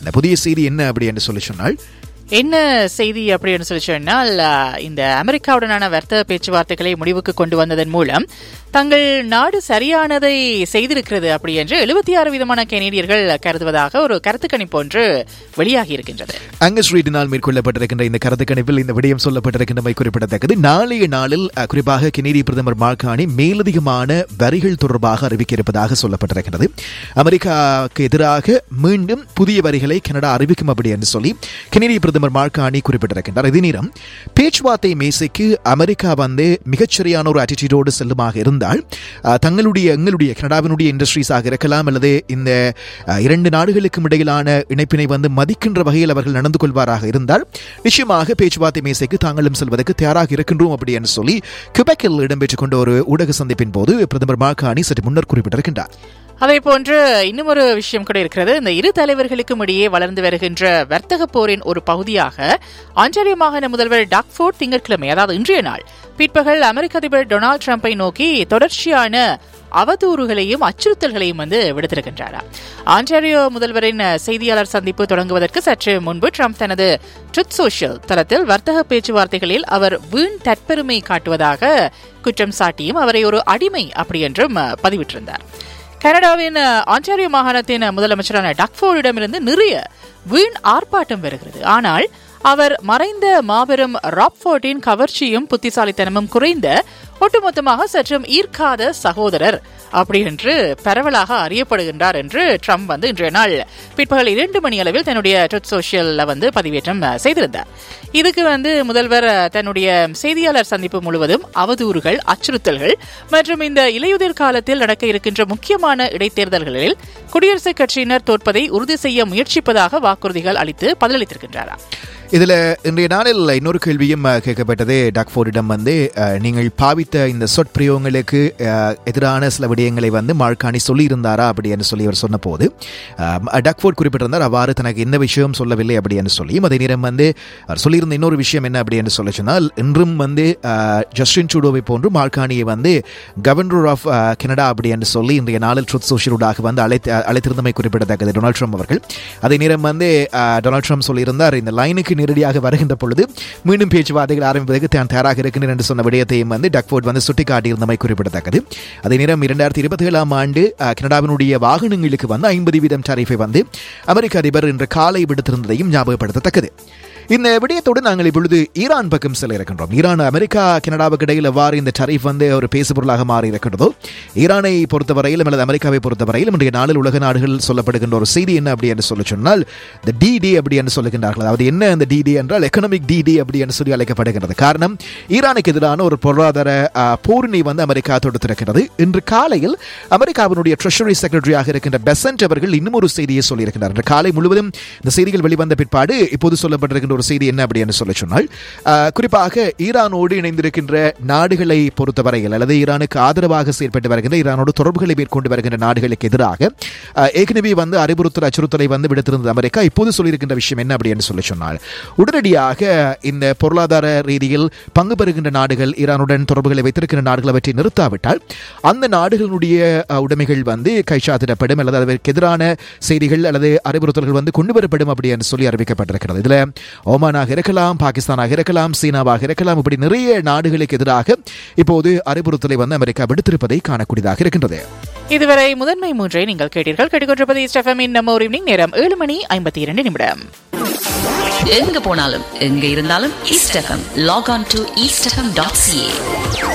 இந்த புதிய செய்தி என்ன அப்படி என்று சொல்லி சொன்னால் என்ன செய்தி அப்படின்னு சொல்லி சொன்னால் அஹ், இந்த அமெரிக்காவுடனான வர்த்தக பேச்சுவார்த்தைகளை முடிவுக்கு கொண்டு வந்ததன் மூலம் தங்கள் நாடு சரியானதை செய்திருக்கிறது அப்படி என்று எழுபத்தி ஆறு விதமான கெனேடியர்கள் கருதுவதாக ஒரு கருத்து கணிப்பு ஒன்று வெளியாகி இருக்கின்றது அங்கஸ் ரீடினால் மேற்கொள்ளப்பட்டிருக்கின்ற இந்த கருத்து கணிப்பில் இந்த விடயம் சொல்லப்பட்டிருக்கின்றமை குறிப்பிடத்தக்கது நாளைய நாளில் அஹ், குறிப்பாக கெனடிய பிரதமர் மார்கானி மேலதிகமான வரிகள் தொடர்பாக அறிவிக்க இருப்பதாக சொல்லப்பட்டிருக்கிறது அமெரிக்காவுக்கு எதிராக மீண்டும் புதிய வரிகளை கனடா அறிவிக்கும் அப்படி என்று சொல்லி கெனடிய பிரதமர் மார்கானி குறிப்பிட்டிருக்கின்றார் இதே நேரம் பேச்சுவார்த்தை மேசைக்கு அமெரிக்கா வந்து மிகச்சரியான ஒரு attitude-ஓடு செல்லுமாக இருந்தால் அஹ், தங்களுடைய எங்களுடைய கனடாவினுடைய இண்டஸ்ட்ரீஸாக இருக்கலாம் அல்லது இந்த அஹ், இரண்டு நாடுகளுக்கும் இடையிலான இணைப்பினை வந்து மதிக்கின்ற வகையில் அவர்கள் நடந்து கொள்வாராக இருந்தால் நிச்சயமாக பேச்சுவார்த்தை மேசைக்கு தாங்களும் செல்வதற்கு தயாராக இருக்கின்றோம் அப்படி என்று சொல்லி கியூபெக்கில் இடம்பெற்றுக் கொண்ட ஒரு ஊடக சந்திப்பின் போது பிரதமர் மார்கானி சற்று முன்னர் குறிப்பிட்டிருக்கின்றார் அதே போன்று இன்னும் ஒரு விஷயம் கூட இருக்கிறது இந்த இரு தலைவர்களுக்கும் இடையே வளர்ந்து வருகின்ற வர்த்தக போரின் ஒரு பகுதியாக ஆன்டாரியோ மாகாண முதல்வர் டாக்ஃபோர்ட் திங்கட்கிழமை அதாவது இன்றைய நாள் பிற்பகல் அமெரிக்க அதிபர் டொனால்டு ட்ரம்பை நோக்கி தொடர்ச்சியான அவதூறுகளையும் அச்சுறுத்தல்களையும் வந்து விடுத்திருக்கின்றாராம் ஆன்டாரியோ முதல்வரின் செய்தியாளர் சந்திப்பு தொடங்குவதற்கு சற்று முன்பு ட்ரம்ப் தனது ட்ருத் சோஷியல் தளத்தில் வர்த்தக பேச்சுவார்த்தைகளில் அவர் வீண் தற்பெருமை காட்டுவதாக குற்றம் சாட்டியும் அவரை ஒரு அடிமை அப்படி என்றும் அஹ், பதிவிட்டிருந்தார் கனடாவின் அஹ், ஆன்டாரியோ மாகாணத்தின் முதலமைச்சரான டக்ஃபோர்டிடமிருந்து நிறைய வீண் ஆர்ப்பாட்டம் வருகிறது ஆனால் அவர் மறைந்த மாபெரும் ராப்ஃபோர்டின் கவர்ச்சியும் புத்திசாலித்தனமும் குறைந்த ஒட்டுமொத்தமாக சற்றும் ஈர்க்காத சகோதரர் அப்படி என்று பரவலாக அறியப்படுகின்றார் என்று ட்ரம்ப் வந்து இன்றைய நாள் பிற்பகல் இரண்டு மணி அளவில் தன்னுடைய ட்விட் சோஷியல்ல வந்து பதிவேற்றம் அஹ், செய்திருந்தார் இதுக்கு வந்து முதல்வர் அஹ், தன்னுடைய செய்தியாளர் சந்திப்பு முழுவதும் அவதூறுகள் அச்சுறுத்தல்கள் மற்றும் இந்த இலையுதிர் காலத்தில் நடக்க இருக்கின்ற முக்கியமான இடைத்தேர்தல்களில் குடியரசுக் கட்சியினர் தோற்பதை உறுதி செய்ய முயற்சிப்பதாக வாக்குறுதிகள் அளித்து பதிலளித்திருக்கின்றாராம் இதுல இன்றைய நாளில் இன்னொரு கேள்வியும் அஹ், கேட்கப்பட்டது டாக்ஃபோர்டிடம் வந்து அஹ், நீங்கள் பாவித்த இந்த சொற்பிரயோகங்களுக்கு அஹ், எதிரான சில விடயங்களை வந்து மார்கானி சொல்லியிருந்தாரா அப்படி என்று சொல்லி அவர் சொன்னபோது அஹ், டாக்ஃபோர்ட் குறிப்பிட்டிருந்தார் அவ்வாறு தனக்கு எந்த விஷயம் சொல்லவில்லை அப்படி என்று சொல்லி அதே நேரம் வந்து அவர் சொல்லியிருந்த இன்னொரு விஷயம் என்ன அப்படி என்று சொல்ல சொன்னால் இன்றும் வந்து அஹ், ஜஸ்டின் ட்ரூடோவை போன்று மார்கானியை வந்து கவர்னர் ஆஃப் கனடா அப்படி என்று சொல்லி இன்றைய நாளில் ட்ருத் சோஷியலூடாக வந்து அழைத்து அழைத்திருந்தமை குறிப்பிடத்தக்கது டொனால்ட் ட்ரம்ப் அவர்கள் அதே நேரம் வந்து அஹ், டொனால்ட் ட்ரம்ப் சொல்லியிருந்தார் இந்த லைனுக்கு நேரடியாக வருகின்ற பொழுது மீண்டும் பேச்சுவார்த்தைகள் ஆரம்பிப்பதற்கு தான் தயாராக இருக்கின்றேன் என்று சொன்ன விடயத்தையும் வந்து டக்ஃபோர்ட் வந்து சுட்டிக்காட்டியிருந்தமை குறிப்பிடத்தக்கது அதே நேரம் இரண்டாயிரத்தி இருபத்தி ஏழாம் ஆண்டு அஹ், கனடாவினுடைய வாகனங்களுக்கு வந்து ஐம்பது வீதம் டாரிஃபை வந்து அமெரிக்க அதிபர் இன்று காலை விடுத்திருந்ததையும் ஞாபகப்படுத்தத்தக்கது இந்த விடயத்தோடு நாங்கள் இப்பொழுது ஈரான் பக்கம் செல்ல இருக்கின்றோம் ஈரான் அமெரிக்கா கனடாவுக்கு இடையில் எவ்வாறு இந்த டரிஃப் வந்து ஒரு பேசுபொருளாக மாறி இருக்கின்றதோ ஈரானை பொறுத்தவரையிலும் அல்லது அமெரிக்காவை பொறுத்தவரையிலும் இன்றைய நாளில் உலக நாடுகள் சொல்லப்படுகின்ற ஒரு செய்தி என்ன அப்படி என்று சொல்லி சொன்னால் இந்த டிடி அப்படி என்று சொல்லுகின்றார்கள் அதாவது என்ன அந்த டிடி என்றால் எக்கனாமிக் டிடி அப்படி என்று சொல்லி அழைக்கப்படுகிறது காரணம் ஈரானுக்கு எதிரான ஒரு பொருளாதார ஆ, போரினை வந்து அமெரிக்கா தொடுத்திருக்கிறது இன்று காலையில் அமெரிக்காவினுடைய ட்ரெஷரி செக்ரட்டரியாக இருக்கின்ற பெசன்ட் அவர்கள் இன்னும் ஒரு செய்தியை சொல்லியிருக்கிறார் இன்று காலை முழுவதும் இந்த செய்திகள் வெளிவந்த பிற்பாடு இப்போது சொல்லப்பட்டிருக்கின்ற ஒரு செய்தி என்ன அப்படி என்று சொல்லி சொன்னால் ஆ, குறிப்பாக ஈரானோடு இணைந்திருக்கின்ற நாடுகளை பொறுத்தவரையில் அல்லது ஈரானுக்கு ஆதரவாக செயல்பட்டு வருகின்ற ஈரானோடு தொடர்புகளை மேற்கொண்டு வருகின்ற நாடுகளுக்கு எதிராக ஆ, ஏற்கனவே வந்து அறிவுறுத்தல் அச்சுறுத்தலை வந்து விடுத்திருந்தது அமெரிக்கா இப்போது சொல்லியிருக்கின்ற விஷயம் என்ன அப்படி என்று சொல்லி சொன்னால் உடனடியாக இந்த பொருளாதார ரீதியில் பங்கு பெறுகின்ற நாடுகள் ஈரானுடன் தொடர்புகளை வைத்திருக்கின்ற நாடுகள் அவற்றை நிறுத்தாவிட்டால் அந்த நாடுகளுடைய அஹ், உடைமைகள் வந்து கைச்சாத்திடப்படும் அல்லது அதற்கு எதிரான செய்திகள் அல்லது அறிவுறுத்தல்கள் வந்து கொண்டு வரப்படும் அப்படி என்று சொல்லி அறிவிக்கப்பட்டிருக்கிறது இதுல ஓமானாக இருக்கலாம் பாகிஸ்தானாக இருக்கலாம் சீனாவாக இருக்கலாம் இப்படி நிறைய நாடுகளுக்கு எதிராக இப்போது அறிவுறுத்தலை வந்து அமெரிக்கா விடுத்திருப்பதை காணக்கூடியதாக இருக்கின்றது இதுவரை முதன்மை மூன்றை நீங்கள் கேட்டீர்கள் கேட்டுக்கொண்டிருப்பது ஸ்டெஃபமின் நம்ம ஒரு evening நேரம் ஏழு மணி ஐம்பத்தி இரண்டு நிமிடம் எங்க போனாலும் எங்க இருந்தாலும் east FM log on to east FM dot CA